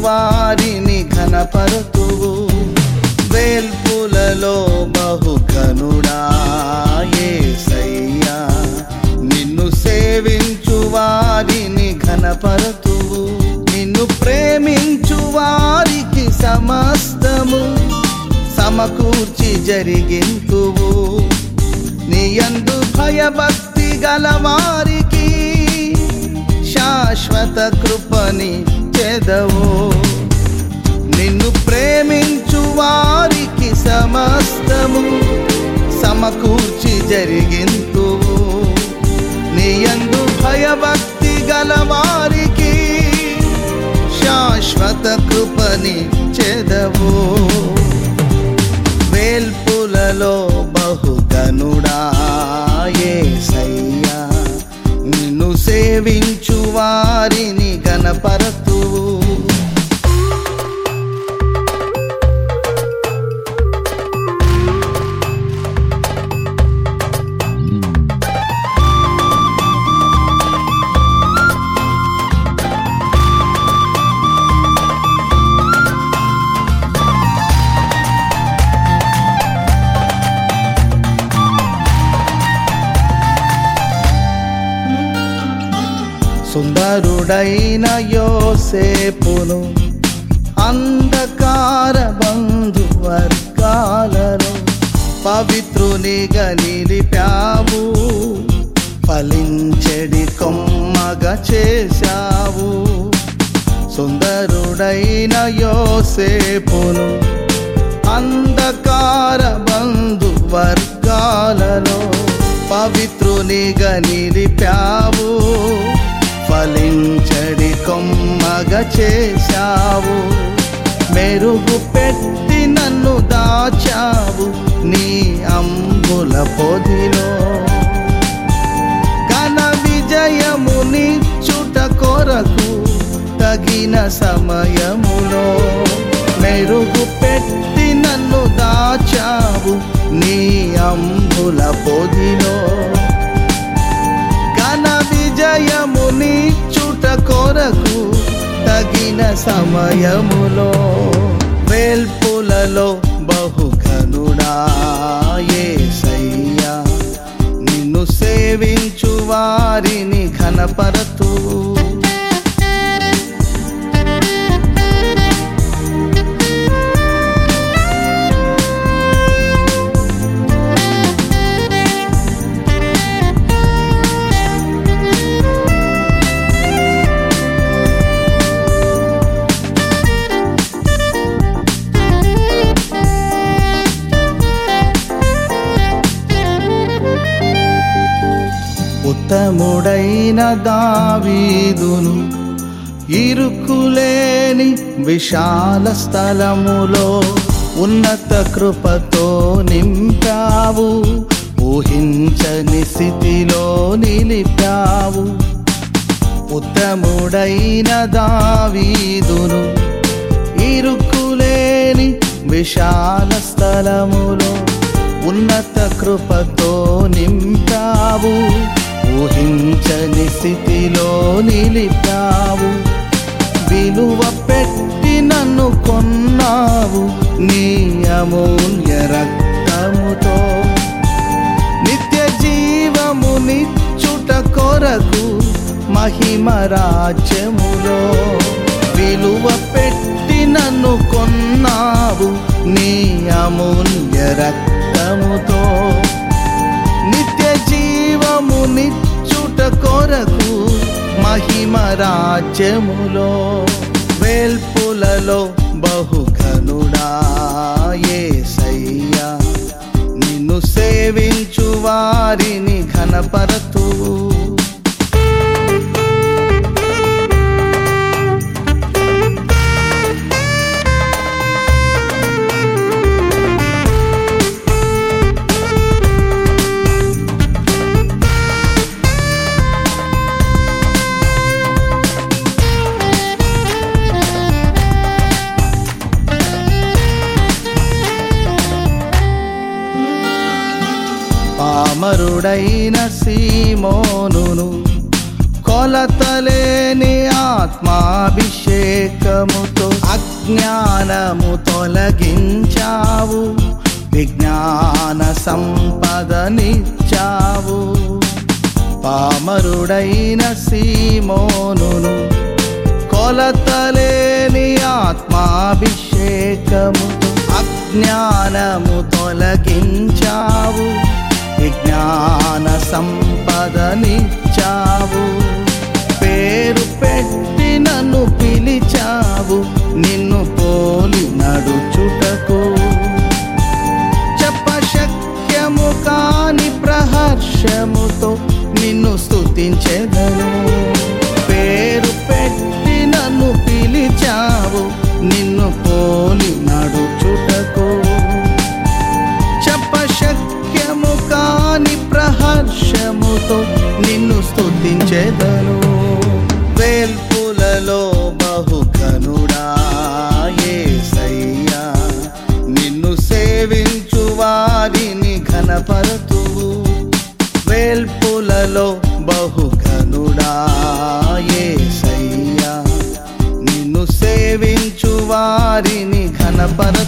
వారిని ఘనపరుతువు వేల్పులలో బహుఘనుడా యేసయ్యా నిన్ను సేవించు వారిని ఘనపరుతువు నిన్ను ప్రేమించు వారికి సమస్తము సమకూర్చి జరిగింతువు నీయందు భయభక్తి గలవారికి శాశ్వత కృపని చెదవు నిన్ను ప్రేమించు వారికి సమస్తము సమకూర్చి జరిగింతువు నీయందు భయభక్తి గలవారికి శాశ్వత కృపని చెదవు వేల్పులలో బహుగనుడా యేసయ్యా నిన్ను సేవించు వారిని గణపరతువు సుందరుడైన యోసేపును అంధకార బంధు వర్గాలను పవిత్రునిగా నిలిపావు ఫలించెడి కొమ్మగా చేశావు సుందరుడైన యోసేపును అంధకార బంధు వర్గాలలో పవిత్రునిగా నిలిపావు ఫలించడి కొమ్మగా చేశావు మెరుగు పెట్టి నన్ను దాచావు నీ అంబుల పొదిలో ఘన విజయముని చుట కొరకు తగిన సమయములో మెరుగు పెట్టి నన్ను దాచావు నీ అంబుల పొదిలో ఘన విజయముని చుట కొరకు తగిన సమయములో వేల్పులలో బహుఘనుడా యేసయ్యా నిన్ను సేవించు వారిని ఘనపరతూ ఉత్తముడైన దావీదును ఇరుకులేని విశాల స్థలములో ఉన్నత కృపతో నింపావు ఊహించని స్థితిలో నిలిపావు ఉత్తముడైన దావీదును ఇరుకులేని విశాల స్థలములో ఉన్నత కృపతో నింపావు ఊహించని స్థితిలో నిలిపావు విలువ పెట్టి నన్ను కొన్నావు నీ అమూల్య రక్తముతో నిత్య జీవము నిచ్చుట కొరకు మహిమ రాజ్యములో విలువ పెట్టి నన్ను కొన్నావు నీ అమూల్య రక్తముతో నిత్య జీవము నిచ్చుట కొరకు మహిమ రాజ్యములో వేల్పులలో బహుఘనుడా యేసయ్యా నిన్ను సేవించు వారిని ఘనపరతూ పామరుడైన సీమోనును కొలతలేని ఆత్మాభిషేకముతో అజ్ఞానము తొలగించావు విజ్ఞాన సంపదనిచ్చావు పామరుడైన సీమోనును కొలతలేని ఆత్మాభిషేకము అజ్ఞానము తొలగించావు విజ్ఞాన సంపదనిచ్చావు పేరు పెట్టి నన్ను పిలిచావు నిన్ను పోలి నడుచుటకు చెప్పశక్యము కాని ప్రహర్షముతో నిన్ను స్తుతించెదను పేరు పెట్టి నన్ను పిలిచావు నిన్ను పోలి నడుచుటకు చెప్పశక్యము కాని ప్రహర్షముతో నిన్ను స్తుతించెదను వేల్పులలో బహుకనుడా యేసయ్యా నిన్ను సేవించు వారిని ఘనపరతువు వేల్పులలో బహుకనుడా యేసయ్యా నిన్ను సేవించు వారిని ఘనపరతు